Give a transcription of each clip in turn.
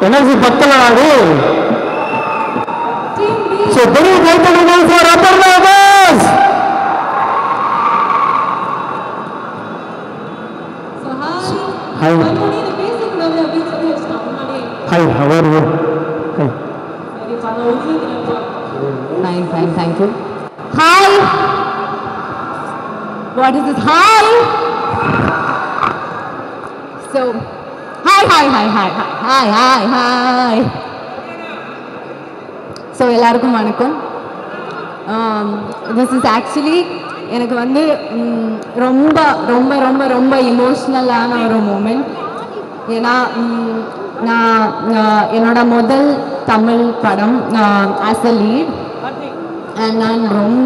Energy பத்தல அது so பெரிய கைத்தட்டல் for Aparna Das Hi. Hi how are you hi Fine, fine, thank you. Hi! What is this? Hi! So, hi, hi, hi, hi, hi, hi, hi, hi. So எல்லாருக்கும் வணக்கம் this is actually எனக்கு வந்து ம், ரொம்ப ரொம்ப ரொம்ப ரொம்ப இமோஷ்னலான ஒரு மூமெண்ட் ஏன்னா ம், நான் நான் என்னோட முதல் தமிழ் படம் ஆஸ் அ லீட் அண்ட் நான் ரொம்ப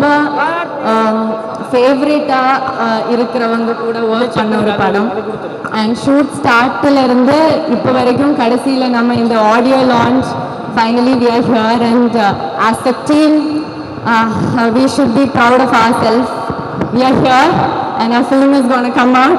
ஃபேவரேட்டாக இருக்கிறவங்க கூட ஒர்க் பண்ண ஒரு படம் அண்ட் ஷூட் ஸ்டார்ட்ல இருந்து இப்போ வரைக்கும் கடைசியில் நம்ம இந்த audio launch finally we are here and as a team we should be proud of our self we are here and our film is gonna come out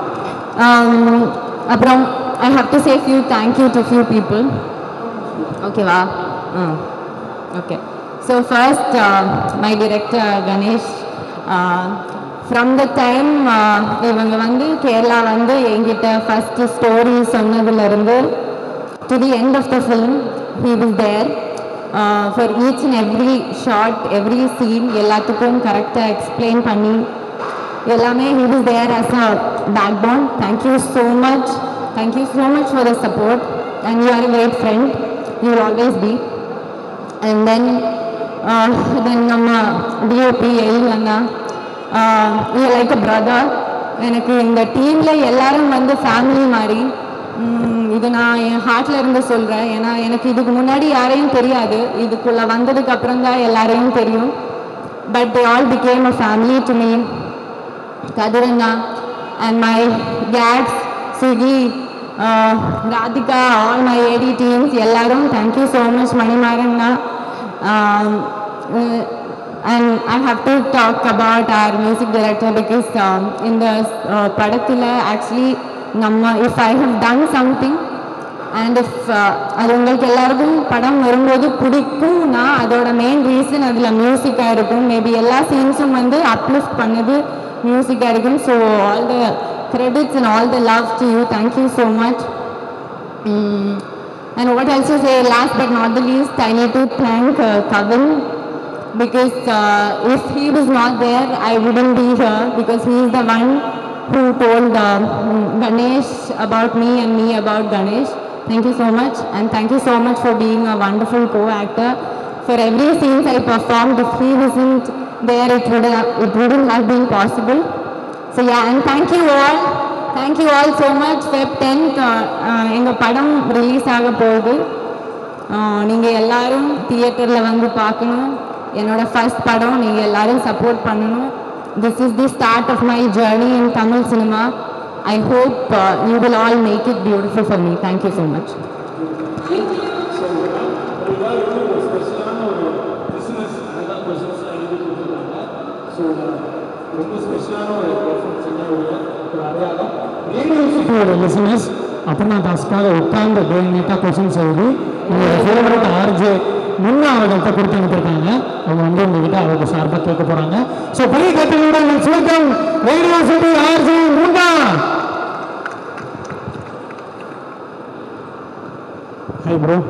அப்புறம் I have to say few thank you to few people ஓகேவா hmm okay so first my director Ganesh from the time இவங்க வந்து கேரளா வந்து என்கிட்ட first story சொன்னதுலேருந்து to the end of the film he was there for each and every shot every scene எல்லாத்துக்கும் கரெக்டாக explain பண்ணி எல்லாமே he was there as a backbone thank you so much thank you so much for the support and you are a great friend you will always be and then uh, then நம்ம DOP எயில் அண்ணா you like a brother எனக்கு இந்த டீமில் எல்லாரும் வந்து family மாதிரி உம், இது நான் என் ஹார்ட்ல இருந்து சொல்கிறேன் ஏன்னா எனக்கு இதுக்கு முன்னாடி யாரையும் தெரியாது இதுக்குள்ளே வந்ததுக்கு அப்புறம் தான் எல்லாரையும் தெரியும் but they all became a family to me Kadirana and my gags, Sugi, uh, Radhika, all my AD teams, எல்லாரும் thank you so much Manimaranna. Um, uh, and I have to talk about our music director because um, in the uh, படத்தில் actually நம்ம if I have done something and if அது உங்களுக்கு எல்லாருக்கும் படம் வரும்போது பிடிக்கும்னா அதோட மெயின் ரீசன் அதில் மியூசிக்காக இருக்கும் மேபி எல்லா சீன்ஸும் வந்து அப்லிஃப்ட் பண்ணது மியூசிக்காக இருக்கும் so all the credits and all the love to you thank you so much and what also say last but not the least I need to thank Kavin because uh, if he was not there, I wouldn't be here because he is the one who told uh, Ganesh about me and me about Ganesh. Thank you so much and thank you so much for being a wonderful co-actor. For every scenes I performed, if he wasn't there, it would have, it wouldn't have been possible. So yeah, and thank you all. Thank you all so much. Feb 10th, எங்கள் படம் release ஆக போகுது நீங்கள் எல்லாரும் தியேட்டரில் வந்து பார்க்கணும் என்னோட ஃபர்ஸ்ட் படம் நீங்கள் எல்லாரும் சப்போர்ட் பண்ணணும் this is the start of my journey in Tamil cinema I hope you will all make it beautiful for me thank you so much radio listeners அப்புறம் நான் தாஸ்க்காக உட்கார்ந்து டே நீட்டாக கொஸ்டின் செய்து உங்களோட ஃபேவரட் ஆர்ஜே முன்னா அவர்கள்ட்ட கொடுத்து அனுப்பியிருக்காங்க அவங்க வந்து உங்ககிட்ட அவங்க சார்பாக கேட்க போகிறாங்க ஸோ பெரிய கட்டளோட சுருக்கம் radio city RJ Munna hi bro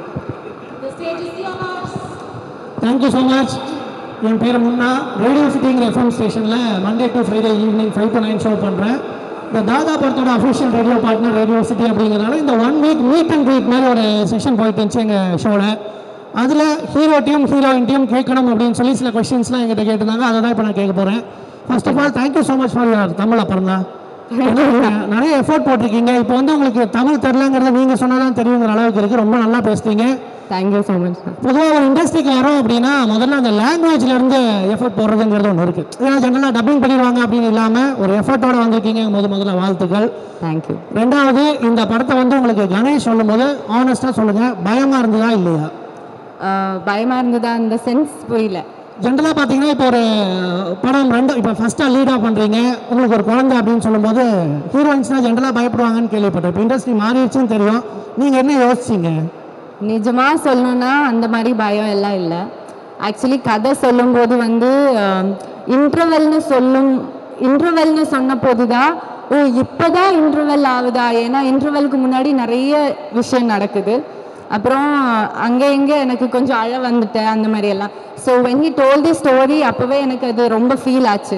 thank you so much என் பேர் முன்னா ரேடியோ சிட்டிங்கிற எஃப்எம் ஸ்டேஷனில் Monday to Friday evening five to nine show பண்ணுறேன் இந்த தாதா படத்தோட official radio partner radio city அப்படிங்கிறனால இந்த one week meet and greet மாதிரி ஒரு செஷன் போயிட்டு இருந்துச்சு எங்கள் ஷோவில் அதில் ஹீரோட்டையும் ஹீரோயின்ட்டையும் கேட்கணும் அப்படின்னு சொல்லி சில கொஸ்டின்ஸ்லாம் எங்கிட்ட கேட்டிருந்தாங்க அதை தான் இப்போ நான் கேட்க போகிறேன் first of all thank you so much for your Tamil அப்புறம் தான் நிறைய எஃபோர்ட் போட்டிருக்கீங்க இப்போ வந்து உங்களுக்கு தமிழ் தெரிலங்கிறத நீங்கள் சொன்னாதான் தெரியுங்கிற அளவுக்கு இருக்குது ரொம்ப நல்லா பேசுறீங்க தேங்க்யூ ஸோ மச் சார் பொதுவாக ஒரு இண்டஸ்ட்ரிக்கு வரோம் அப்படின்னா முதல்ல அந்த லாங்குவேஜ்ல இருந்து எஃபர்ட் போடுறதுங்கிறது ஒன்று இருக்கு ஏன்னா ஜென்ரலாக டப்பிங் பண்ணிடுவாங்க அப்படின்னு இல்லாமல் ஒரு எஃபர்ட்டோட வந்திருக்கீங்க போது முதல்ல வாழ்த்துக்கள் தேங்க்யூ ரெண்டாவது இந்த படத்தை வந்து உங்களுக்கு கணேஷ் சொல்லும் போது ஆனஸ்டாக சொல்லுங்க பயமா இருந்ததா இல்லையா பயமாக இருந்ததா இந்த சென்ஸ் புரியல ஜென்ரலாக பார்த்தீங்கன்னா இப்போ ஒரு படம் ரெண்டு இப்போ ஃபஸ்ட்டாக லீடாக பண்ணுறீங்க உங்களுக்கு ஒரு குழந்தை அப்படின்னு சொல்லும்போது ஹீரோயின்ஸ்னால் ஜென்ரலாக பயப்படுவாங்கன்னு கேள்விப்பட்டேன் இப்போ இண்டஸ்ட்ரி மாறிடுச்சுன்னு தெரியும் நீங்கள் என்ன யோசிச்சீங்க நிஜமா சொல்லணும்னா அந்த மாதிரி பயம் எல்லாம் இல்லை ஆக்சுவலி கதை சொல்லும்போது வந்து இன்டர்வெல்னு சொல்லும் இன்டர்வெல்னு சொன்ன போது தான் ஓ இப்போதான் இன்டர்வெல் ஆகுதா ஏன்னா இன்டர்வெல்க்கு முன்னாடி நிறைய விஷயம் நடக்குது அப்புறம் அங்கே இங்கே எனக்கு கொஞ்சம் அழ வந்துட்டேன் அந்த மாதிரி எல்லாம் so when he told the story அப்போவே எனக்கு அது ரொம்ப ஃபீல் ஆச்சு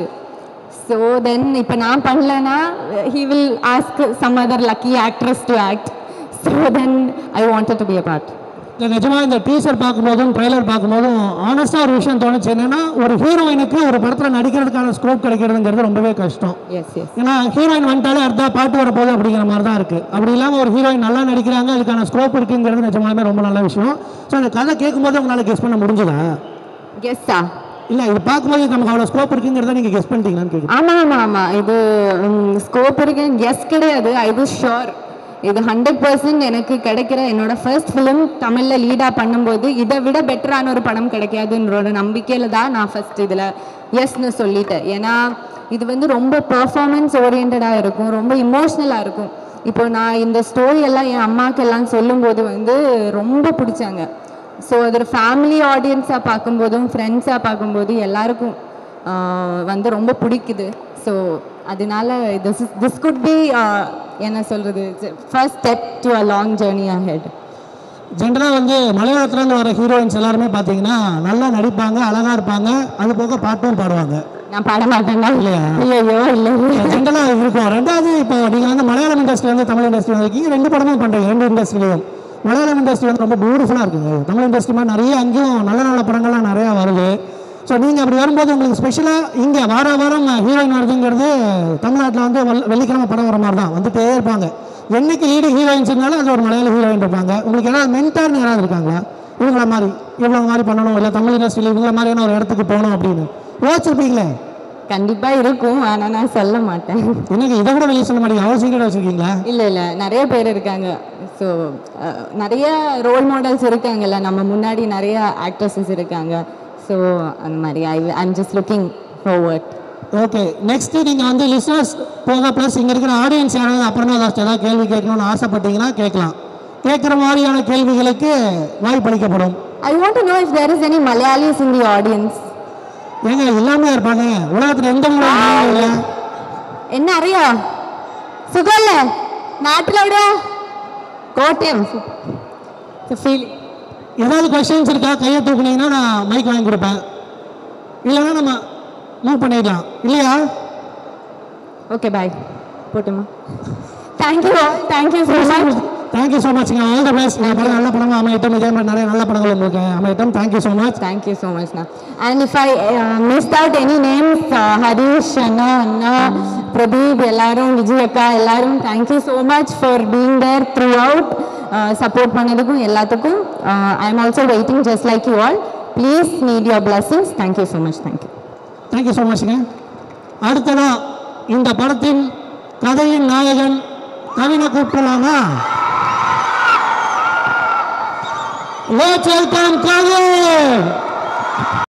ஸோ தென் இப்போ நான் பண்ணலன்னா he will ask some other lucky actress to act so then I wanted to be a part இல்லை நிஜமாக இந்த டீசர் பார்க்கும்போதும் ட்ரெய்லர் பார்க்கும்போதும் ஆனஸ்ட்டாக ஒரு விஷயம் தோணுச்சு என்னன்னா ஒரு ஹீரோயினுக்கு ஒரு படத்தில் நடிக்கிறதுக்கான ஸ்கோப் கிடைக்கிறதுங்கிறது ரொம்பவே கஷ்டம் எஸ் எஸ் ஏன்னா ஹீரோயின் வந்துட்டாலே அடுத்த பாட்டு வரப்போகுது அப்படிங்கிற மாதிரி தான் இருக்குது அப்படி இல்லாமல் ஒரு ஹீரோயின் நல்லா நடிக்கிறாங்க அதுக்கான ஸ்கோப் இருக்குங்கிறது நிஜமாலுமே ரொம்ப நல்ல விஷயம் ஸோ அந்த கதை கேட்கும்போது உங்களால் கெஸ் பண்ண முடிஞ்சதா கெஸ்ஸா இல்லை இது பார்க்கும்போது நமக்கு அவ்வளோ ஸ்கோப் இருக்குங்கிறத நீங்கள் கெஸ் பண்ணிட்டீங்களான்னு கேட்குறேன் ஆமாம் ஆமாம் ஆமாம் இது ஸ்கோப் இருக்கு கெஸ் கிடையாது ஐ was ஷோர் இது ஹண்ட்ரட் பர்சன்ட் எனக்கு கிடைக்கிற என்னோட ஃபர்ஸ்ட் ஃபிலிம் தமிழில் லீடாக பண்ணும்போது இதை விட பெட்டரான ஒரு படம் கிடைக்காதுன்ற ஒரு நம்பிக்கையில் தான் நான் ஃபர்ஸ்ட் இதில் எஸ்னு சொல்லிட்டேன் ஏன்னா இது வந்து ரொம்ப பெர்ஃபார்மன்ஸ் ஓரியன்டாக இருக்கும் ரொம்ப இமோஷ்னலாக இருக்கும் இப்போ நான் இந்த ஸ்டோரி எல்லாம் என் அம்மாக்கெல்லாம் சொல்லும்போது வந்து ரொம்ப பிடிச்சாங்க ஸோ அது ஒரு ஃபேமிலி ஆடியன்ஸாக பார்க்கும்போதும் ஃப்ரெண்ட்ஸாக பார்க்கும்போது எல்லாருக்கும் ஆஹ் வந்து ரொம்ப பிடிக்குது ஸோ அதனால this is this could be என்ன சொல்கிறது first step to a long journey ahead ஜென்ரலாக வந்து மலையாளத்துலேருந்து வர ஹீரோயின்ஸ் எல்லாருமே பார்த்தீங்கன்னா நல்லா நடிப்பாங்க அழகாக இருப்பாங்க அது போக பாட்டும் பாடுவாங்க நான் பாட மாட்டேன்டா இல்லையா? இல்லையோ இல்லை ஜென்ரலாக இருக்கும் ரெண்டாவது இப்போ நீங்கள் வந்து மலையாளம் இண்டஸ்ட்ரியிலேருந்து தமிழ் இண்டஸ்ட்ரி வந்திருக்கீங்க ரெண்டு படமும் பண்ணுறீங்க ரெண்டு இண்டஸ்ட்ரியிலையும் மலையாளம் இண்டஸ்ட்ரி வந்து ரொம்ப பியூட்டிஃபுல்லாக இருக்குங்க தமிழ் இண்டஸ்ட்ரி மாதிரி நிறைய அங்கேயும் நல்ல நல்ல படங்கள்லாம் நிறையா வருது ஸோ நீங்கள் அப்படி வரும்போது உங்களுக்கு ஸ்பெஷலாக இங்கே வார வாரம் ஹீரோயின் வருதுங்கிறது தமிழ்நாட்டில் வந்து வெள்- வெள்ளிக்கிழமை படம் வர மாதிரி தான் வந்துட்டே இருப்பாங்க என்னைக்கு லீடு ஹீரோயின்ஸ் இருந்தாலும் அது ஒரு மலையாள ஹீரோயின் இருப்பாங்க உங்களுக்கு யாராவது மென்டார்னு யாராவது இருக்காங்களா இவங்கள மாதிரி இவங்கள மாதிரி பண்ணணும் இல்லை தமிழ் இண்டஸ்ட்ரியில் இவங்கள மாதிரியான ஒரு இடத்துக்கு போகணும் அப்படின்னு யோசிச்சிருப்பீங்களே கண்டிப்பாக இருக்கும் ஆனால் நான் சொல்ல மாட்டேன் எனக்கு இதை கூட வெளியே சொல்ல மாட்டீங்க அவ்வளோ சீக்கிரம் வச்சுருக்கீங்களா இல்லை இல்லை நிறைய பேர் இருக்காங்க ஸோ நிறைய ரோல் மாடல்ஸ் இருக்காங்கல்ல நம்ம முன்னாடி நிறைய ஆக்ட்ரஸஸ் இருக்காங்க ஸோ அந்த மாதிரி I I'm just looking forward okay next நீங்கள் வந்து லிஸ்னர்ஸ் போக ப்ளஸ் இங்கே இருக்கிற ஆடியன்ஸ் யாராவது அப்புறமா ஏதாச்சும் ஏதாவது கேள்வி கேட்கணும்னு ஆசைப்பட்டீங்கன்னா கேட்கலாம் கேட்குற மாதிரியான கேள்விகளுக்கு வாய்ப்பளிக்கப்படும் I want to know if there is any Malayalis in the audience ஏங்க எல்லாமே இருப்பாங்க உலகத்தில் எந்த மூலம் இல்லை என்ன அறியா சுகம் இல்லை நாட்டில் விட கோட்டயம் ஃபீலிங் ஏதாவது கொஸ்டின்ஸ் இருக்கா கையை தூக்குனீங்கன்னா நான் மைக் வாங்கி கொடுப்பேன் இல்லைன்னா நம்ம மூவ் பண்ணிடலாம் இல்லையா ஓகே பாய் போட்டுமா thank you thank you so much thank you so மச்ங்க ஆல் த பெஸ்ட் இந்த படம் நல்ல படமாக அமையட்டும் இதே மாதிரி நிறைய நல்ல படங்கள் உங்களுக்கு அமையட்டும் thank you so much Thank you so much, na. And if I uh, missed out any names, uh, Harish, Anna, Anna, Pradeep, எல்லாரும் விஜய் அக்கா எல்லாரும் thank you so much for being there throughout. Uh, support பண்ணதுக்கும் எல்லாத்துக்கும் I am also waiting just like you all please need your blessings thank you so much thank you thank you so மச்ங்க அடுத்ததா இந்த படத்தின் கதையின் நாயகன் கவினை கூப்பிடலாமா Let's welcome Kavin!